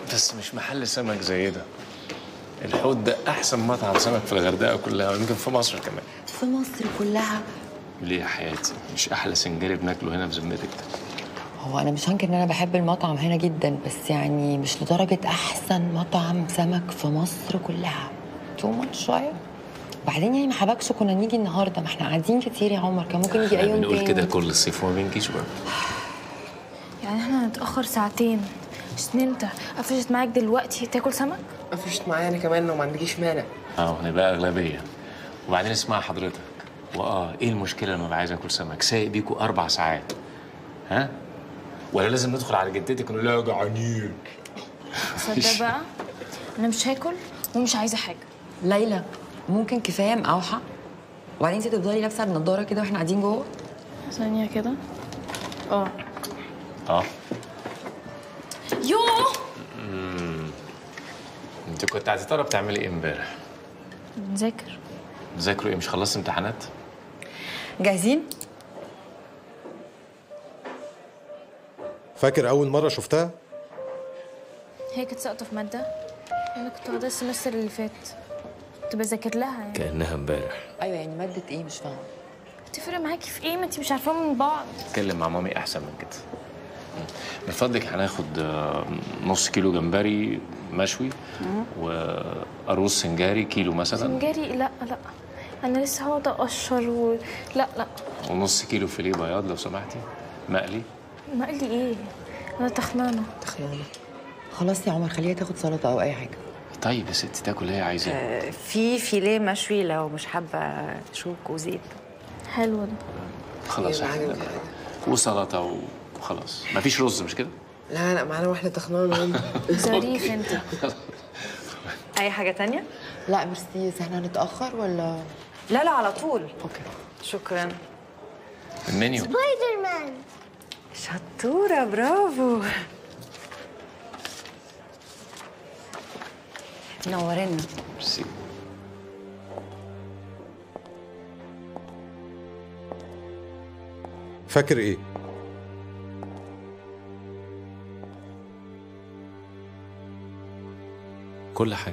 بس مش محل سمك زي ده الحوت ده احسن مطعم سمك في الغردقه كلها ويمكن في مصر كمان في مصر كلها ليه يا حياتي مش احلى سنجاري بناكله هنا في ذمتك هو انا مش هنكر ان انا بحب المطعم هنا جدا بس يعني مش لدرجه احسن مطعم سمك في مصر كلها تو ماتش شويه وبعدين يعني ما حبكش كنا نيجي النهارده ما احنا قاعدين كتير يا عمر كان ممكن يجي اي يوم بنقول تاني كده كل الصيف وما بنجيش بقى يعني احنا هنتأخر ساعتين عشان انت قفشت معاك دلوقتي تاكل سمك؟ قفشت معايا انا كمان لو ما عندكيش مانع اه نبقى اغلبيه وبعدين اسمع حضرتك واه ايه المشكله لما ابقى عايز اكل سمك سايق بيكوا اربع ساعات ها ولا لازم ندخل على جدتك ونقول لها جعانين صدق بقى انا مش هاكل ومش عايزه حاجه ليلى ممكن كفايه مقاوحه وبعدين انت تفضلي لابسه النضاره كده واحنا قاعدين جوه ثانيه كده اه اه يوه انت كنت عايزه ترى بتعملي ايه امبارح نذاكر تذاكروا ايه مش خلصت امتحانات جاهزين فاكر اول مره شفتها هي كانت ساقطه في ماده انا كنت واخداها السمستر اللي فات كنت بذاكر لها يعني كانها امبارح ايوه يعني ماده ايه مش فاهمه تفرق معاكي في ايه ما انت مش عارفاهم من بعض اتكلم مع مامي احسن من كده من فضلك هناخد آه، نص كيلو جمبري مشوي وقاروص سنجاري كيلو مثلا سنجاري لا لا انا لسه هقعد اقشر و... لا لا ونص كيلو فيليه بياض لو سمحتي مقلي مقلي ايه انا تخنانه تخيلي خلاص يا عمر خليها تاخد سلطه او اي حاجه طيب يا ستي تاكل اللي هي عايزاه في فيليه مشوي لو مش حابه شوك وزيت حلو ده خلاص أيوة، احنا عجبني. وسلطه وخلاص مفيش رز مش كده لا لا معانا واحده تخنانه هم ظريف انت اي حاجه تانية لا ميرسي احنا هنتاخر ولا لا لا على طول اوكي شكرا المنيو شطوره برافو نورنا ميرسي فاكر ايه كل حاجه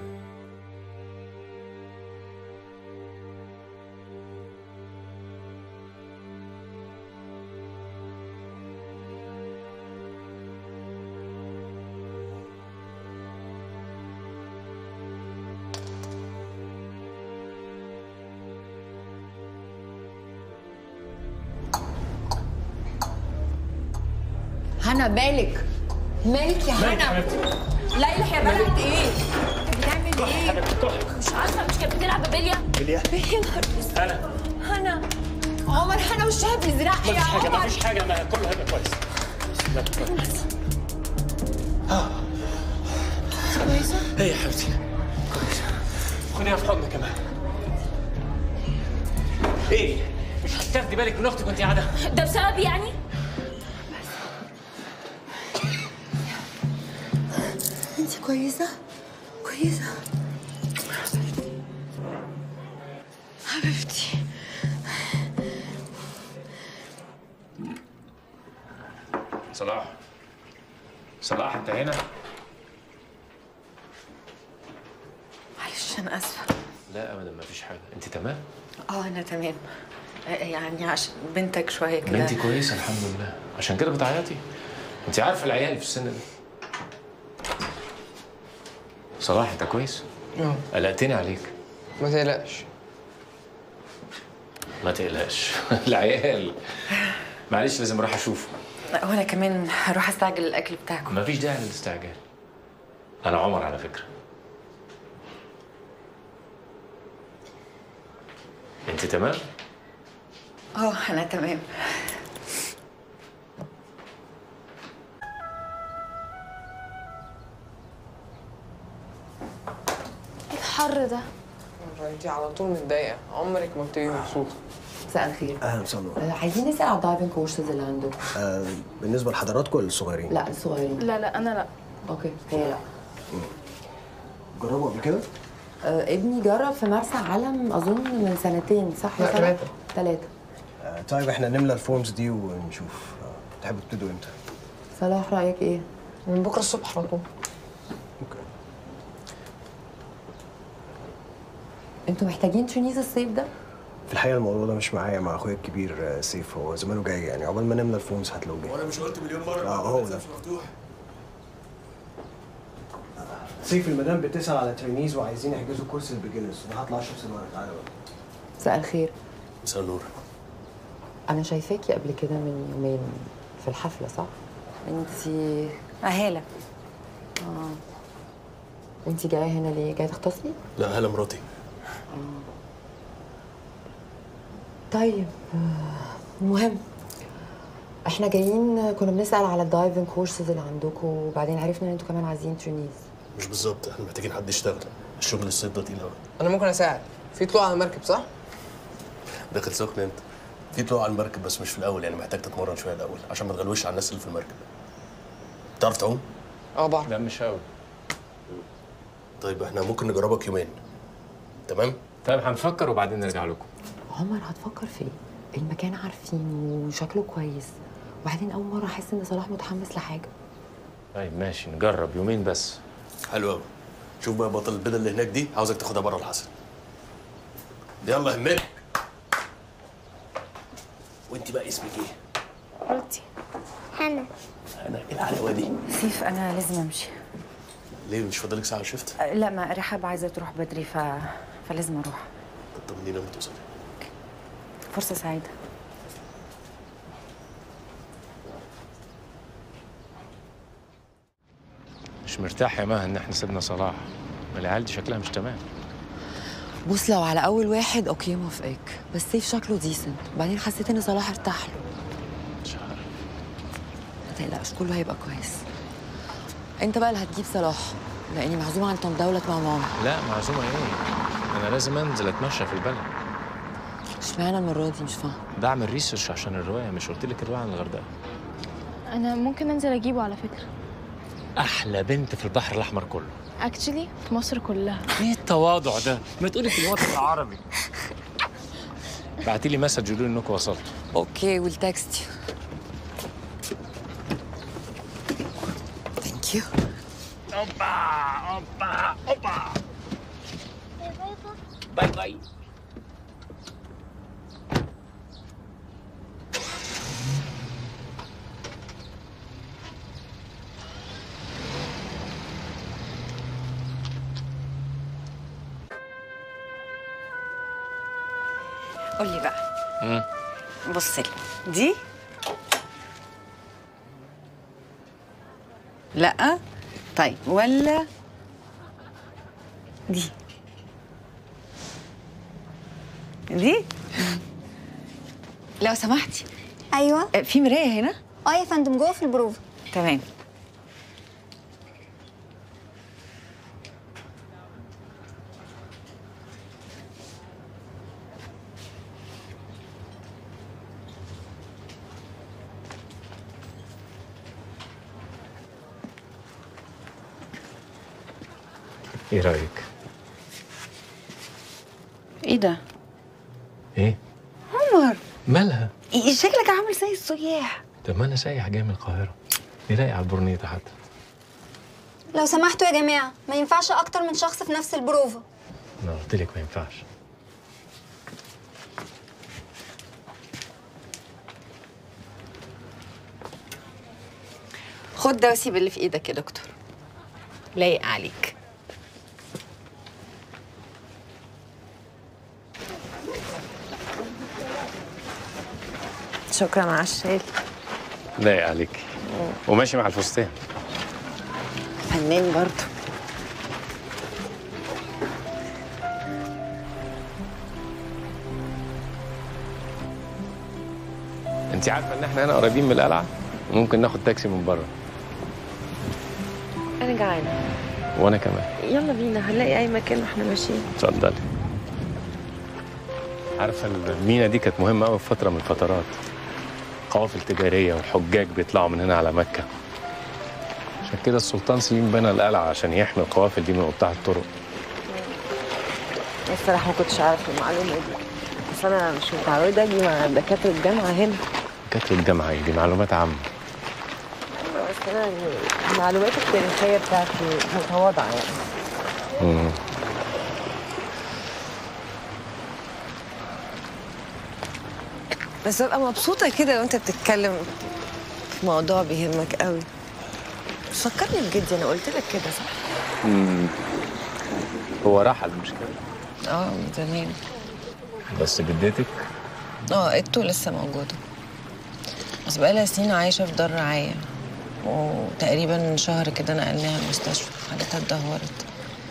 هنا مالك مالك يا هنا ليلى يا بنت ايه انت بتعمل ايه مش عارفه مش كانت بتلعب بابيليا هنا هنا عمر هنا وشها بيزرق يا عمر حاجه ما كله هيبقى كويس كويسه ايه يا حبيبتي كويس خديها في حضنك كمان ايه مش هتاخدي بالك من اختك وانت قاعده ده بسبب يعني انت كويسه كويسه حبيبتي صلاح صلاح انت هنا معلش انا اسفه لا ابدا ما فيش حاجه انت تمام اه انا تمام آه، يعني عشان بنتك شويه كده بنتي كويسه الحمد لله عشان كده بتعيطي انت عارفه العيال في السن ده صلاح انت كويس اه قلقتني عليك ما تقلقش ما تقلقش العيال معلش لازم اروح اشوفه وانا كمان هروح استعجل الاكل بتاعكم ما فيش داعي للاستعجال انا عمر على فكره انت تمام اه انا تمام ايه الحر ده انت على طول متضايقه عمرك ما بتبقي مبسوطه مساء الخير اهلا وسهلا آه، عايزين نسال على الدايفنج كورسز اللي عندكم آه بالنسبه لحضراتكم الصغيرين لا الصغيرين لا لا انا لا اوكي هي لا جربوا قبل كده آه ابني جرب في مرسى علم اظن من سنتين صح يا لا، صلاح؟ تلاتة. ثلاثه آه طيب احنا نملى الفورمز دي ونشوف آه تحبوا تبتدوا امتى صلاح رايك ايه من بكره الصبح على طول انتوا محتاجين تونيز الصيف ده في الحقيقه الموضوع ده مش معايا مع اخويا الكبير آه، سيف هو زمانه جاي يعني عقبال ما نملى الفورمز هتلاقوه جاي وانا مش قلت مليون مره اه هو ده سيف المدام بتسال على ترينيز وعايزين يحجزوا كورس البيجنرز انا هطلع اشرب سيجاره تعالى بقى مساء الخير مساء النور انا شايفاكي قبل كده من يومين في الحفله صح انتي هالة انتي جايه هنا ليه جايه تختصي لا هلا مراتي طيب آه، المهم احنا جايين كنا بنسال على الدايفنج كورسز اللي عندكم وبعدين عرفنا ان انتوا كمان عايزين تونيز مش بالظبط احنا محتاجين حد يشتغل الشغل الصيد ده تقيل قوي انا ممكن اساعد في طلوع على مركب صح داخل سخن انت في طلوع على المركب بس مش في الاول يعني محتاج تتمرن شويه الاول عشان ما تغلوش على الناس اللي في المركب تعرف تعوم اه بعرف لا مش قوي طيب احنا ممكن نجربك يومين تمام طيب هنفكر وبعدين نرجع لكم عمر هتفكر في ايه المكان عارفينه وشكله كويس وبعدين اول مره احس ان صلاح متحمس لحاجه طيب ماشي نجرب يومين بس حلو قوي شوف بقى بطل البيضه اللي هناك دي عاوزك تاخدها بره الحسن يلا همك وانت بقى اسمك ايه؟ روتي هنا انا ايه الحلاوه دي؟ سيف انا لازم امشي ليه مش فاضلك ساعه شفت؟ أه، لا ما رحاب عايزه تروح بدري ف... فلازم اروح طب طمنينا لما توصلي فرصه سعيده مش مرتاح يا مها ان احنا سيبنا صلاح ما العيال دي شكلها مش تمام بص لو على اول واحد اوكي موافقك بس سيف شكله ديسنت وبعدين حسيت ان صلاح ارتاح له مش عارف ما تقلقش كله هيبقى كويس انت بقى اللي هتجيب صلاح لاني معزومه عند طنط دولت مع ماما لا معزومه ايه انا لازم انزل اتمشى في البلد اشمعنى المره دي مش فاهمه بعمل ريسيرش عشان الروايه مش قلت لك الروايه عن الغردقه انا ممكن انزل اجيبه على فكره احلى بنت في البحر الاحمر كله اكشلي في مصر كلها ايه التواضع ده ما تقولي في الوطن العربي بعتي لي مسج يقولوا لي انكم وصلتوا اوكي والتكست ثانك يو باي باي قول لي بقى بص لي دي لا طيب ولا دي دي لو سمحتي ايوه أه، في مرايه هنا اه يا فندم جوه في البروفا تمام ايه رايك ايه ده ايه عمر مالها إيه شكلك عامل زي السياح طب ما انا سايح جاي من القاهره دي لاقي على البورنيطه حتى لو سمحتوا يا جماعه ما ينفعش اكتر من شخص في نفس البروفا انا قلت لك ما ينفعش خد ده وسيب اللي في ايدك يا دكتور لايق عليك شكرا على الشال لايق عليك وماشي مع الفستان فنان برضه انت عارفه ان احنا هنا قريبين من القلعه وممكن ناخد تاكسي من بره انا جعانه وانا كمان يلا بينا هنلاقي اي مكان واحنا ماشيين اتفضلي عارفه المينا دي كانت مهمه قوي في فتره من الفترات قوافل تجاريه وحجاج بيطلعوا من هنا على مكه عشان كده السلطان سليم بنى القلعه عشان يحمي القوافل دي من قطاع الطرق الصراحه ما كنتش اعرف المعلومه دي بس انا مش متعوده اجي مع دكاتره الجامعه هنا كانت الجامعه إيه؟ دي معلومات عامه أيوة، بس انا يعني المعلومات التاريخيه بتاعتي متواضعه يعني مم. بس ببقى مبسوطه كده وانت بتتكلم في موضوع بيهمك قوي فكرني بجدي انا قلت لك كده صح امم هو رحل مش كده اه من زمان بس جدتك اه اتو لسه موجوده بس بقالها سنين عايشه في دار رعايه وتقريبا من شهر كده نقلناها المستشفى حالتها اتدهورت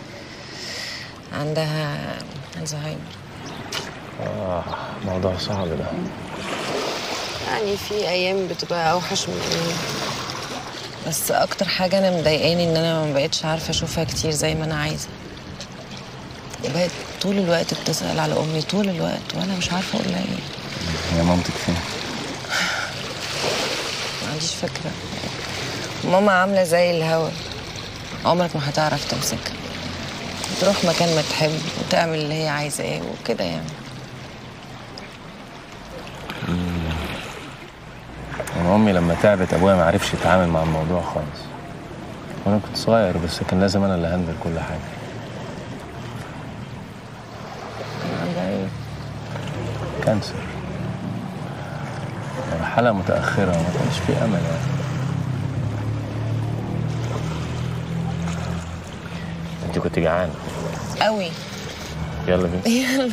عندها الزهايمر اه موضوع صعب ده يعني في ايام بتبقى اوحش من ايام بس اكتر حاجه انا مضايقاني ان انا ما بقتش عارفه اشوفها كتير زي ما انا عايزه وبقت طول الوقت بتسال على امي طول الوقت وانا مش عارفه اقول لها ايه هي مامتك فين ما عنديش فكره ماما عامله زي الهوا عمرك ما هتعرف تمسكها تروح مكان ما تحب وتعمل اللي هي عايزاه وكده يعني انا امي لما تعبت ابويا ما عرفش يتعامل مع الموضوع خالص وانا كنت صغير بس كان لازم انا اللي هندل كل حاجه عندها ايه كانسر مرحله متاخره وما كانش في امل يعني انت كنت جعانه قوي يلا بينا يلا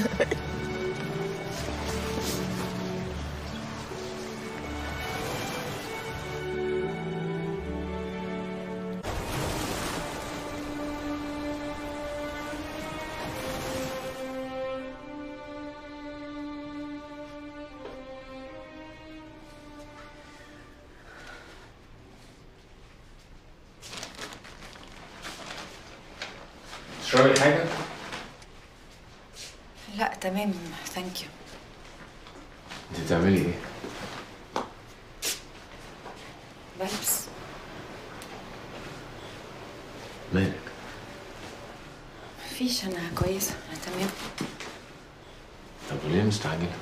تشربي حاجه لا تمام ثانك يو انت بتعملي ايه بلبس مالك مفيش انا كويسه انا تمام طب وليه مستعجله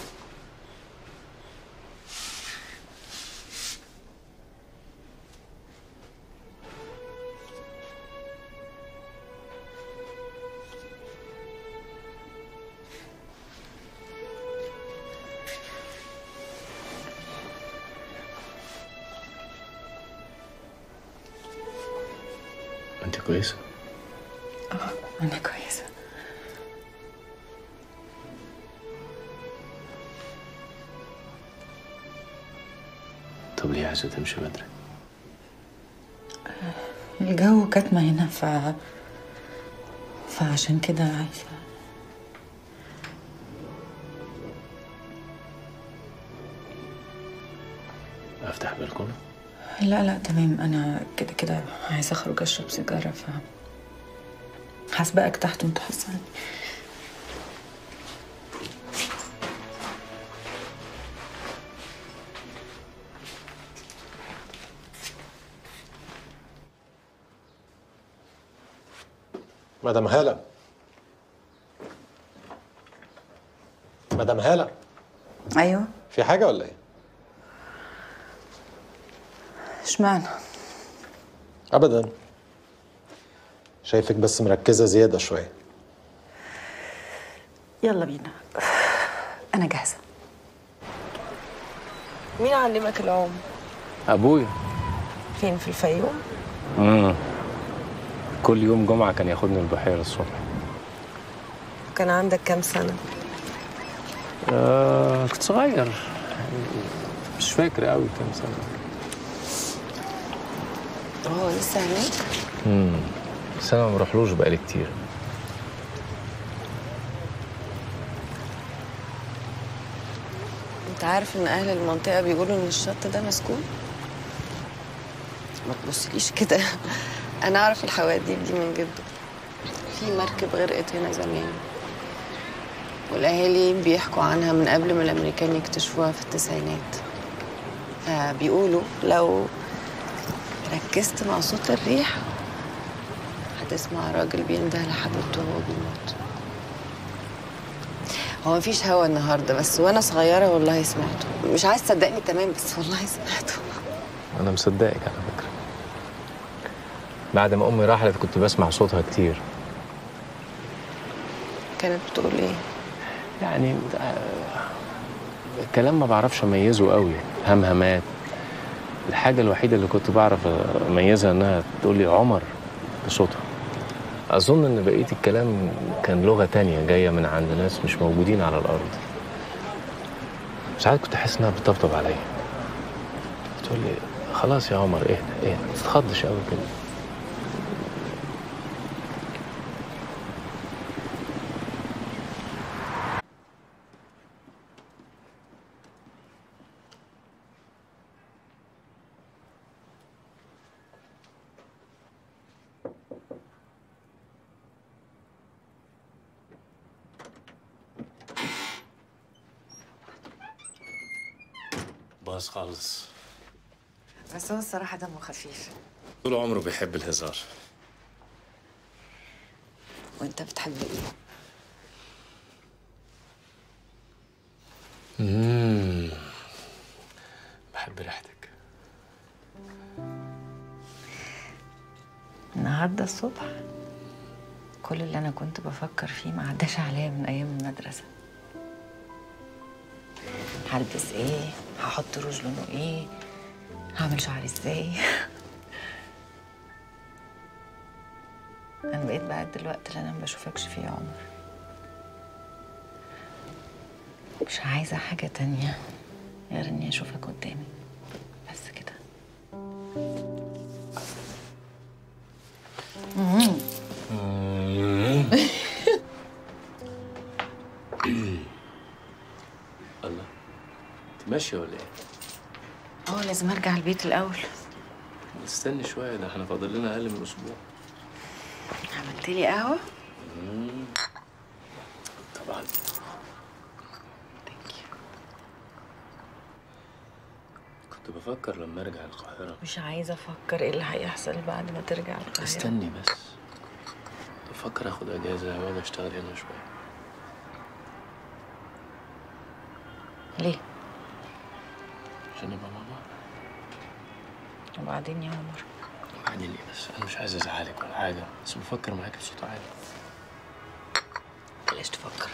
انت كويسه انا كويسه طب ليه عايزه تمشي بدري الجو كاتمه هنا ف فعشان كده عايزه افتح بالكم لا لا تمام انا كده كده عايزه اخرج اشرب سيجاره ف هسبقك تحت وانت حصلني مدام هالة مدام هالة ايوه في حاجة ولا ايه؟ اشمعنى أبدا شايفك بس مركزة زيادة شوية يلا بينا انا جاهزه مين علمك العوم ابويا فين في الفيوم امم كل يوم جمعه كان ياخدني البحيره الصبح كان عندك كام سنه آه كنت صغير يعني مش فاكر قوي كام سنه هو لسه هناك امم بس انا ما بروحلوش بقالي كتير انت عارف ان اهل المنطقه بيقولوا ان الشط ده مسكون ما تبصليش كده انا اعرف الحواديت دي من جده في مركب غرقت هنا زمان والاهالي بيحكوا عنها من قبل ما الامريكان يكتشفوها في التسعينات فبيقولوا لو ركزت مع صوت الريح هتسمع راجل بينده لحبيبته وهو بيموت هو مفيش هوا النهارده بس وانا صغيره والله سمعته مش عايز تصدقني تمام بس والله سمعته انا مصدقك على فكره بعد ما امي رحلت كنت بسمع صوتها كتير كانت بتقول ايه يعني الكلام ما بعرفش اميزه قوي همهمات الحاجة الوحيدة اللي كنت بعرف اميزها انها تقول لي عمر بصوتها اظن ان بقية الكلام كان لغة تانية جاية من عند ناس مش موجودين على الارض ساعات كنت احس انها بتطبطب عليا تقول لي خلاص يا عمر اهدى اهدى ما تتخضش قوي كده باظ خالص بس هو الصراحه دمه خفيف طول عمره بيحب الهزار وانت بتحب ايه مم. بحب ريحتك النهارده الصبح كل اللي انا كنت بفكر فيه ما عداش عليا من ايام المدرسه هلبس ايه هحط روج لونه ايه هعمل شعري ازاي انا بقيت بعد الوقت اللي انا ما بشوفكش فيه يا عمر مش عايزه حاجه تانية غير اني اشوفك قدامي بس كده الله انت ماشية ولا ايه؟ اه لازم ارجع البيت الاول استني شوية ده احنا فاضل لنا أقل من أسبوع عملت لي قهوه طبعا كنت بفكر لما أرجع القاهرة مش عايزه افكر ايه اللي هيحصل بعد ما ترجع القاهره استني بس كنت بفكر آخد أجازة وأجي أشتغل هنا شوية ليه عشان نبقى مع بعض وبعدين يا عمر بعدين إيه بس أنا مش عايز أزعلك ولا حاجة بس بفكر معاك بصوت عالي بلاش تفكر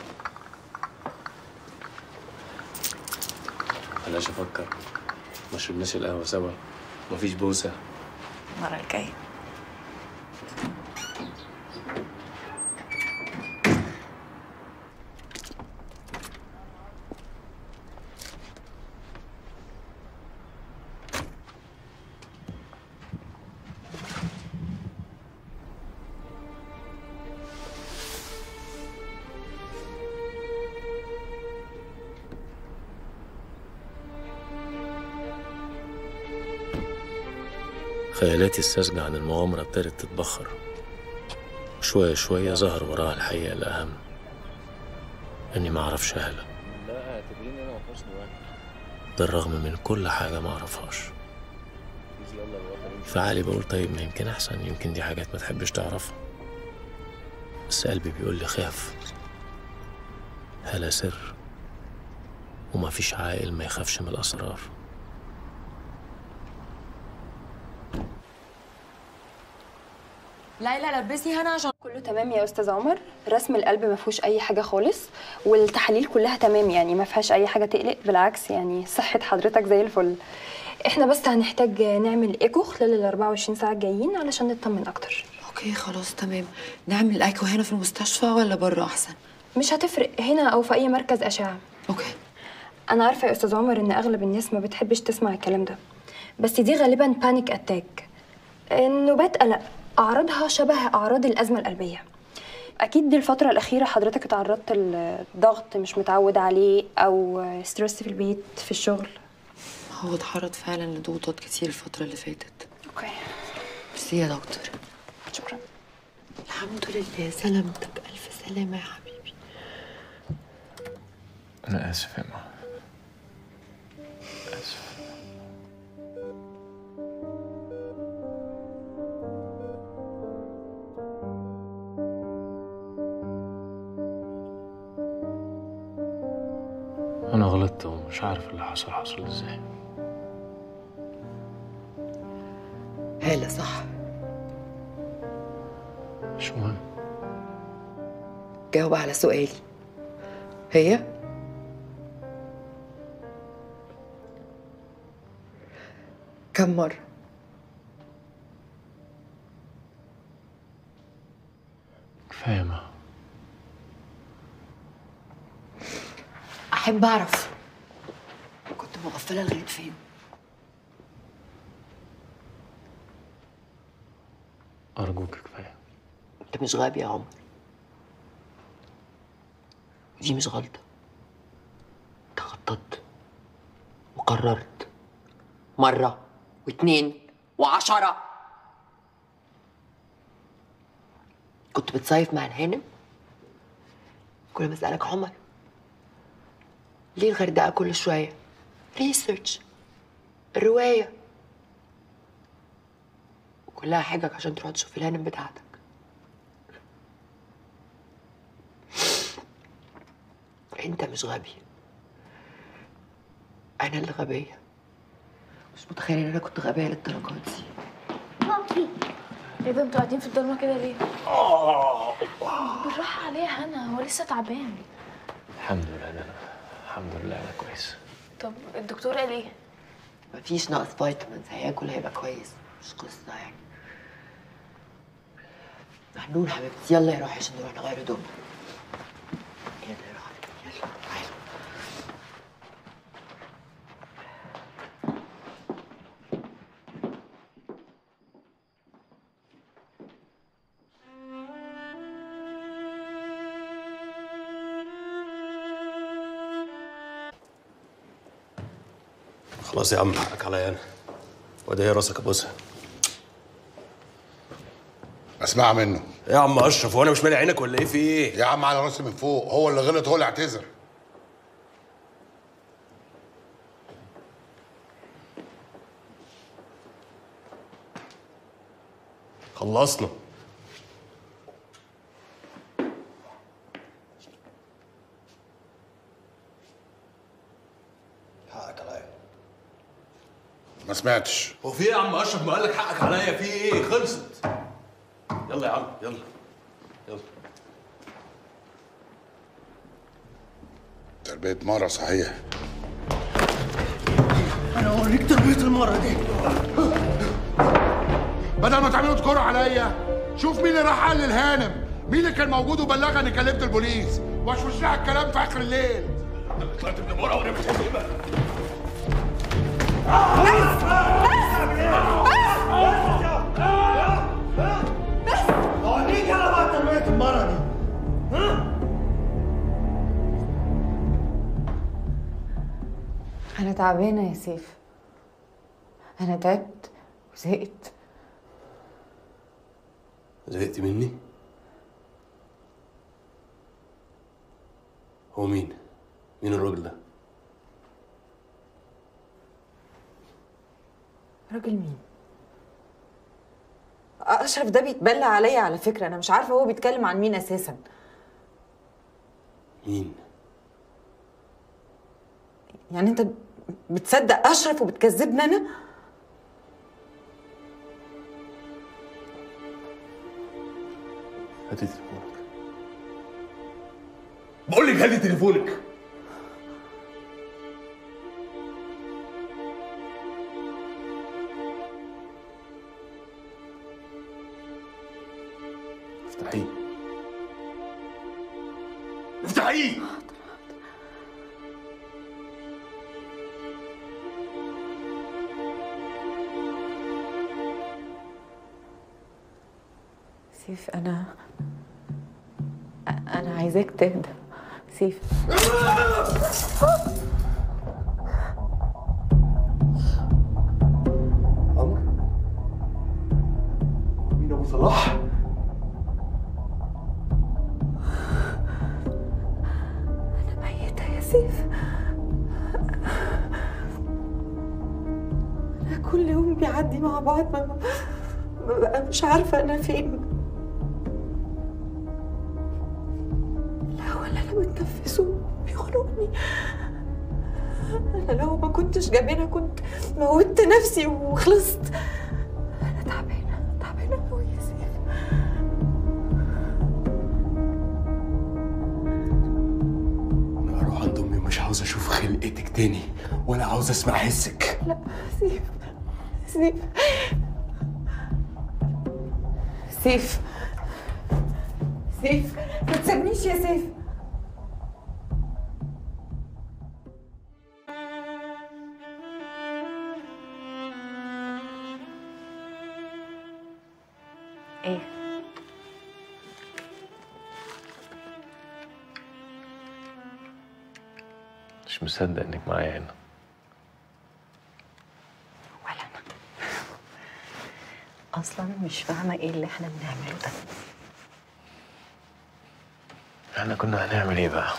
بلاش أفكر ما شربناش القهوة سوا مفيش بوسة المره الجايه خيالاتي الساذجة عن المغامرة ابتدت تتبخر شوية شوية ظهر وراها الحقيقة الأهم إني ما أعرفش هالة لا اعتبريني انا وحسن واحد بالرغم من كل حاجة ما أعرفهاش يلا الوطن في عقلي بقول طيب ما يمكن أحسن يمكن دي حاجات ما تحبش تعرفها بس قلبي بيقول لي خاف هالة سر وما فيش عاقل ما يخافش من الأسرار ليلى لبسي هنا عشان كله تمام يا استاذ عمر رسم القلب ما فيهوش اي حاجه خالص والتحاليل كلها تمام يعني ما فيهاش اي حاجه تقلق بالعكس يعني صحه حضرتك زي الفل احنا بس هنحتاج نعمل ايكو خلال ال 24 ساعه الجايين علشان نطمن اكتر اوكي خلاص تمام نعمل ايكو هنا في المستشفى ولا بره احسن مش هتفرق هنا او في اي مركز اشعه اوكي انا عارفه يا استاذ عمر ان اغلب الناس ما بتحبش تسمع الكلام ده بس دي غالبا بانيك اتاك نوبات قلق اعراضها شبه اعراض الازمه القلبيه اكيد دي الفتره الاخيره حضرتك اتعرضت لضغط مش متعود عليه او ستريس في البيت في الشغل هو اتعرض فعلا لضغوطات كتير الفترة اللي فاتت اوكي ميرسي يا دكتور شكرا الحمد لله سلامتك ألف سلامة يا حبيبي أنا آسف يا ماما آسف أنا غلطت ومش عارف اللي حصل حصل إزاي هالة صح مش مهم جاوب على سؤالي هي كم مرة كفايه ما أحب أعرف كنت مغفلة لغاية فين ارجوك كفايه أنت مش غبي يا عمر دي مش غلطة أنت خططت وقررت مرة واتنين وعشرة كنت بتصيف مع الهانم كل ما أسألك عمر ليه الغردقة كل شوية ريسيرش الرواية وكلها حجج عشان تروح تشوف الهانم بتاعتك انت مش غبي انا اللي غبية مش متخيلة ان انا كنت غبية للدرجات دي ايه ده انتوا قاعدين في الضلمه كده ليه؟ بالراحه عليه يا هنا هو لسه تعبان الحمد لله انا الحمد لله انا كويس طب الدكتور قال ايه؟ مفيش نقص فيتامينز هياكل هيبقى كويس مش قصة يعني محنون حبيبتي يلا يا روحي عشان نروح نغير هدومنا يلا يا روحي يلا تعالوا خلاص يا عم حقك عليا انا وده هي راسك ابوسها اسمع منه يا عم اشرف وانا مش مالي عينك ولا ايه في ايه يا عم على راسي من فوق هو اللي غلط هو اللي اعتذر خلصنا حقك عليا ما سمعتش هو في ايه يا عم اشرف ما قال لك حقك عليا في ايه خلصت يلا يا عم يلا يلا تربية مرة صحيح انا اوريك تربيه المره دي بدل ما تعملوا تكروا عليا شوف مين اللي راح قال للهانم مين اللي كان موجود وبلغني اني كلمت البوليس واشوش لها الكلام في اخر الليل انا طلعت من ورا وانا مش ايه بقى اوريك انا بقى تربيه المره دي أنا تعبانة يا سيف أنا تعبت وزهقت زهقت مني هو مين مين الراجل ده راجل مين؟ أشرف ده بيتبلى عليا على فكرة أنا مش عارفة هو بيتكلم عن مين أساسا مين يعني أنت بتصدق أشرف وبتكذبني أنا؟ هاتي تليفونك بقول لك هاتي تليفونك افتحيه افتحيه سيف أنا أنا عايزاك تهدى سيف مين ابو صلاح ميتة يا سيف أنا كل يوم بيعدي مع بعض ما ببقى مش عارفة أنا فين الهوا اللي أنا بتنفسه بيخنقني أنا لو ما كنتش جبانة كنت موتت نفسي وخلصت أنا تعبانة تعبانة أوي يا سيف انا هروح عند امي ومش عاوز اشوف خلقتك تاني ولا عاوز اسمع حسك لا سيف سيف سيف سيف ما تسيبنيش يا سيف ايه مش مصدق انك معايا هنا اصلا مش فاهمه ايه اللي احنا بنعمله ده احنا كنا هنعمل ايه بقى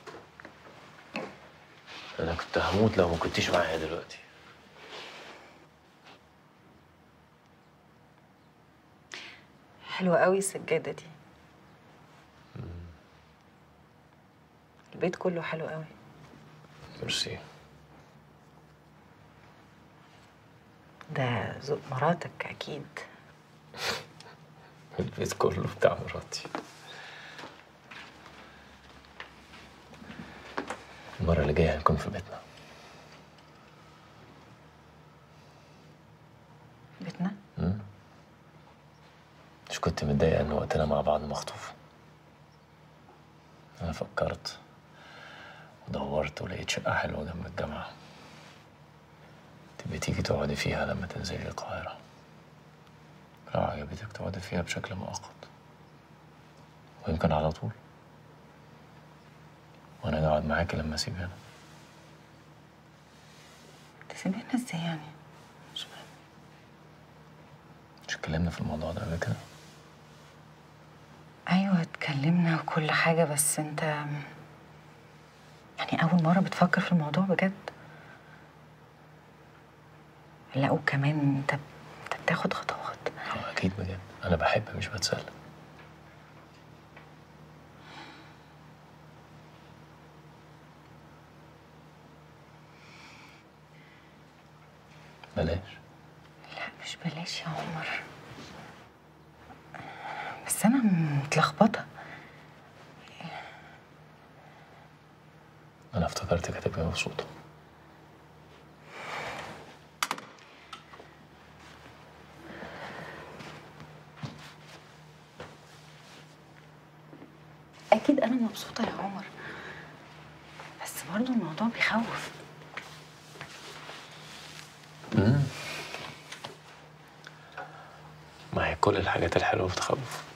انا كنت هموت لو ما كنتيش معايا دلوقتي حلوه قوي السجاده دي البيت كله حلو قوي ميرسي ده ذوق مراتك اكيد البيت كله بتاع مراتي المرة اللي جاية هنكون في بيتنا بيتنا مم. مش كنت متضايقة إن وقتنا مع بعض مخطوف أنا فكرت ودورت ولقيت شقة حلوة جنب الجامعة تبقي تيجي تقعدي فيها لما تنزلي القاهرة لو عجبتك تقعدي فيها بشكل مؤقت ويمكن على طول وأنا أجي أقعد معاكي لما أسيب هنا تسيبنا ازاي يعني مش اتكلمنا في الموضوع ده قبل كده ايوه اتكلمنا وكل حاجه بس انت يعني اول مره بتفكر في الموضوع بجد لا وكمان انت انت بتاخد خطوات آه، أكيد بجد أنا بحب مش بتسلى بلاش لا مش بلاش يا عمر بس انا متلخبطه أنا افتكرتك هتبقي مبسوطة اكيد انا مبسوطه يا عمر بس برضو الموضوع بيخوف مم. ما هي كل الحاجات الحلوة بتخوف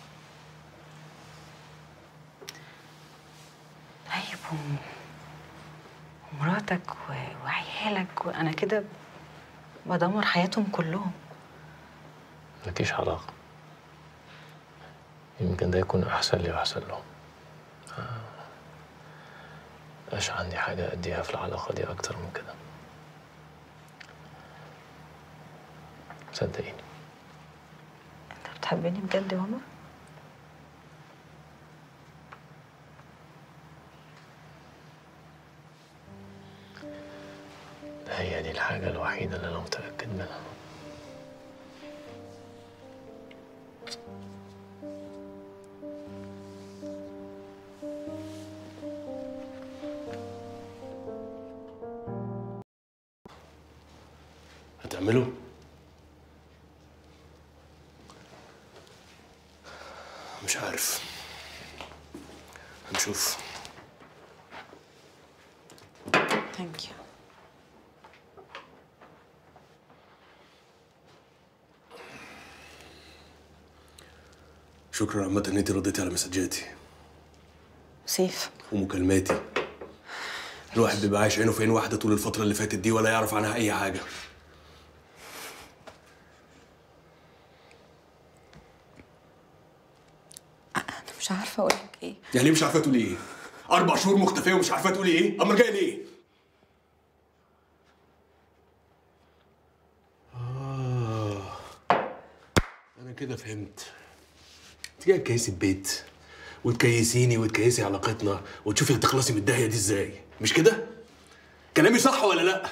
طيب وم- ومراتك و- وعيالك وانا كده بدمر حياتهم كلهم مفيش علاقة يمكن ده يكون أحسن لي وأحسن لهم آه. مبقاش عندي حاجة أديها في العلاقة دي أكتر من كده صدقيني انت بتحبني بجد يا عمر هي دي الحاجة الوحيدة اللي أنا متأكد منها هتعمله؟ مش عارف هنشوف ثانك يو شكرا عامة ان انت رديتي على مسجاتي سيف ومكالماتي الواحد بيبقى عايش عينه في عين واحدة طول الفترة اللي فاتت دي ولا يعرف عنها أي حاجة انا مش عارفه اقول لك ايه يعني ليه مش عارفة تقولي إيه؟ أربع شهور مختفية ومش عارفة تقولي إيه؟ أمال جاية ليه؟ آه أنا كده فهمت أنت جاية تكيسي البيت وتكيسيني وتكيسي علاقتنا وتشوفي هتخلصي من الداهية دي إزاي مش كده؟ كلامي صح ولا لأ؟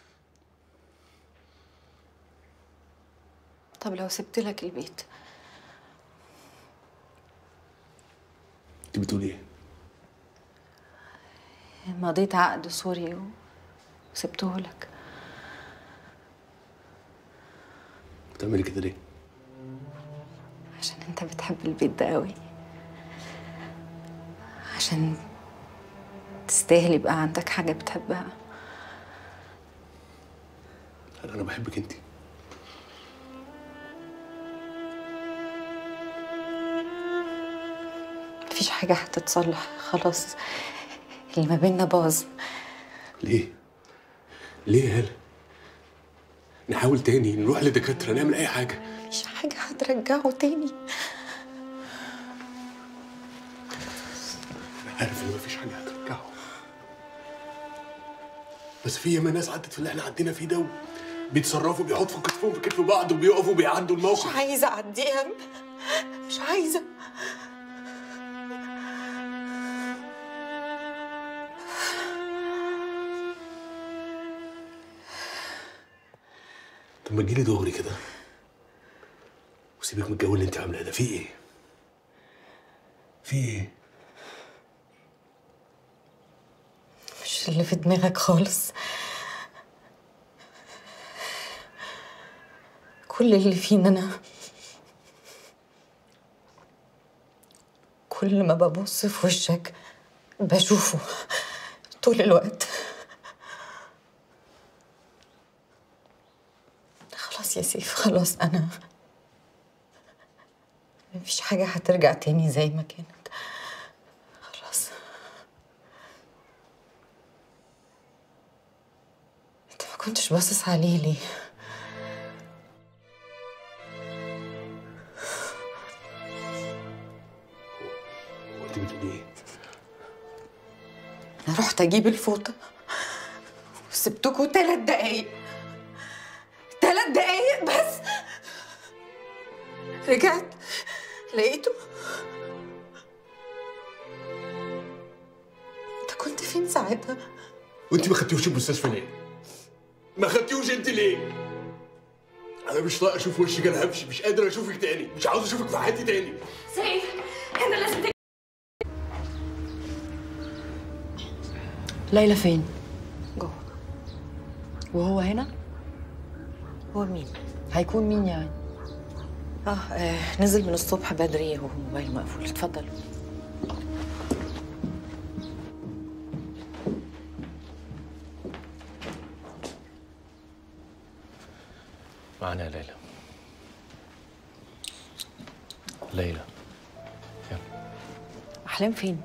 طب لو سبت لك البيت أنت بتقولي إيه؟ مضيت عقد سوري و- وسبته لك بتعملي كده ليه؟ عشان انت بتحب البيت ده قوي عشان تستاهل يبقى عندك حاجة بتحبها انا بحبك انت مفيش حاجة هتتصلح خلاص اللي ما بينا باظ ليه؟ ليه يا هلا؟ نحاول تاني نروح لدكاترة نعمل أي حاجة مفيش حاجة هترجعه تاني أنا عارف إن مفيش حاجة هترجعه بس في ياما ناس عدت في اللي احنا عدينا فيه ده بيتصرفوا بيحطوا كتفهم في كتف بعض وبيقفوا بيعدوا الموقف مش عايزة أعديها مش عايزة طب ما تجيلي دغري كده وسيبك من الجو اللي انت عاملاه ده في ايه؟ في ايه؟ مش اللي في دماغك خالص كل اللي فينا انا كل ما ببص في وشك بشوفه طول الوقت خلاص يا سيف خلاص انا مفيش حاجة هترجع تاني زي ما كانت خلاص انت ما كنتش باصص عليه ليه هو انت بتقولي ايه؟ انا رحت اجيب الفوطة وسبتكوا تلات دقايق تلات دقايق بس رجعت لقيته انت كنت فين ساعتها؟ وانت ما خدتيهوش المستشفى ليه؟ ما خدتيهوش انت ليه؟ انا مش طايق اشوف وشك انا همشي مش قادر اشوفك تاني مش عاوز اشوفك في حياتي تاني سيف انا لازم تك... ليلى فين؟ جوه وهو هنا؟ هو مين؟ هيكون مين يعني؟ آه, اه نزل من الصبح بدري وهو موبايل مقفول اتفضل معانا يا ليلى ليلى احلام فين؟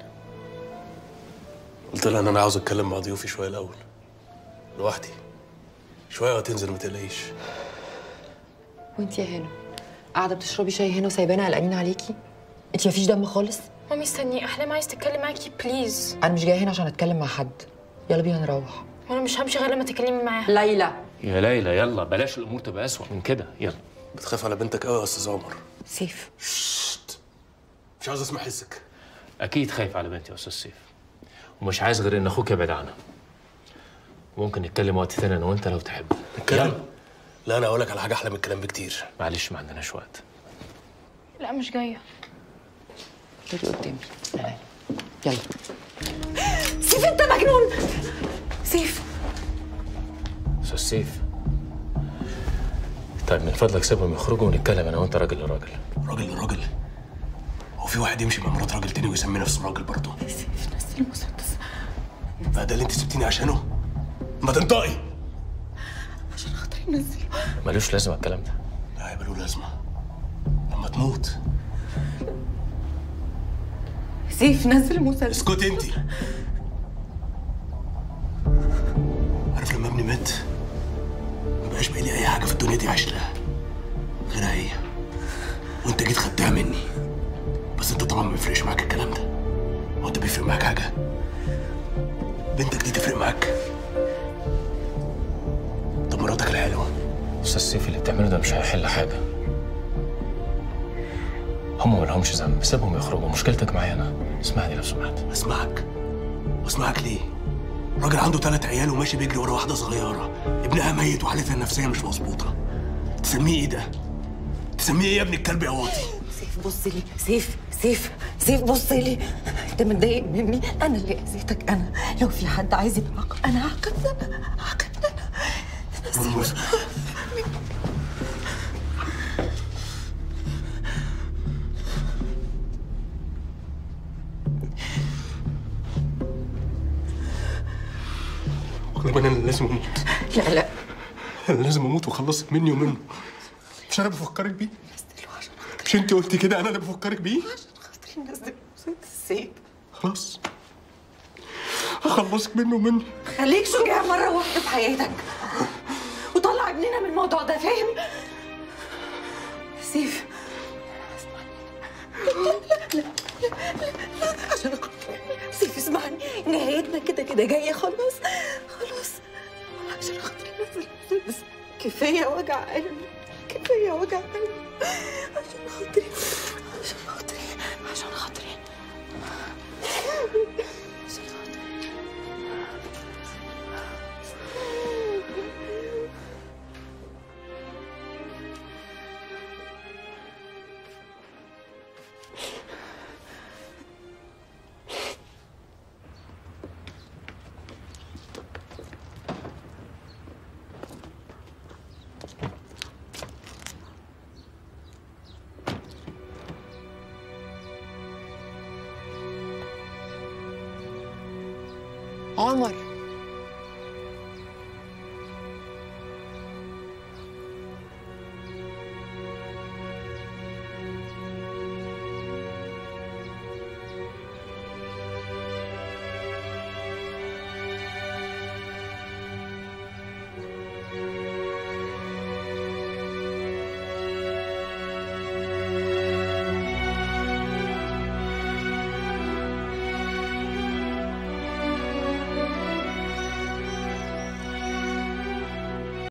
قلت لها ان انا عاوز اتكلم مع ضيوفي شويه الاول لوحدي شويه وهتنزل ما تقلقيش وانت يا هنا قاعده بتشربي شاي هنا وسايبانا قلقانين عليكي انت مفيش دم خالص مامي استني احلام عايز تتكلم معاكي بليز انا مش جايه هنا عشان اتكلم مع حد يلا بينا نروح وانا مش همشي غير لما تكلمي معاها ليلى يا ليلى يلا بلاش الامور تبقى اسوء من كده يلا بتخاف على بنتك قوي يا استاذ عمر سيف مش عاوز اسمع حسك اكيد خايف على بنتي يا استاذ سيف ومش عايز غير ان اخوك يبعد عنها ممكن نتكلم وقت تاني انا وانت لو تحب نتكلم لا انا اقول لك على حاجه احلى من الكلام بكتير معلش ما عندناش وقت لا مش جايه تيجي قدامي يلا سيف انت مجنون سيف استاذ سيف طيب من فضلك سيبهم يخرجوا ونتكلم انا وانت راجل لراجل راجل لراجل هو في واحد يمشي مع مرات راجل تاني ويسمي نفسه راجل برضه سيف نزل المسدس بقى ده اللي انت سبتيني عشانه ما تنطقي عشان خاطري نزل ملوش لازمه الكلام ده لا هيبقى له لازمه لما تموت سيف نزل المسدس اسكتي انت عارف لما ابني مات ما بقاش باقي لي اي حاجه في الدنيا دي عايش لها غيرها هي وانت جيت خدتها مني بس انت طبعا ما بيفرقش معاك الكلام ده هو انت بيفرق معاك حاجه بنتك دي تفرق معاك طب مراتك الحلوه استاذ سيف اللي بتعمله ده مش هيحل حاجه هم ما لهمش ذنب سيبهم يخرجوا مشكلتك معايا انا اسمعني لو سمحت اسمعك واسمعك ليه راجل عنده ثلاث عيال وماشي بيجري ورا واحده صغيره ابنها ميت وحالتها النفسيه مش مظبوطه تسميه ايه ده تسميه ايه يا ابن الكلب يا واطي سيف بص لي سيف سيف سيف بص لي انت متضايق مني انا اللي اذيتك انا لو في حد عايز يتعاقب انا هعاقب ده هعاقب ده مرموز والله انا اللي لازم اموت لا لا انا لازم اموت واخلصك مني ومنه مش انا بفكرك بيه مش انت قلتي كده انا اللي بفكرك بيه الناس دي سيب خلاص هخلصك منه ومني خليك شجاع مرة واحدة في حياتك وطلع ابننا من الموضوع ده فاهم؟ سيف لا لا لا لا عشان خاطري سيف اسمعني نهايتنا كده كده جاية خلاص خلاص عشان خاطري بس بس كفاية وجع قلبي كفاية وجع قلبي عشان خاطري عشان خاطري عشان خاطري عشان خاطري عمر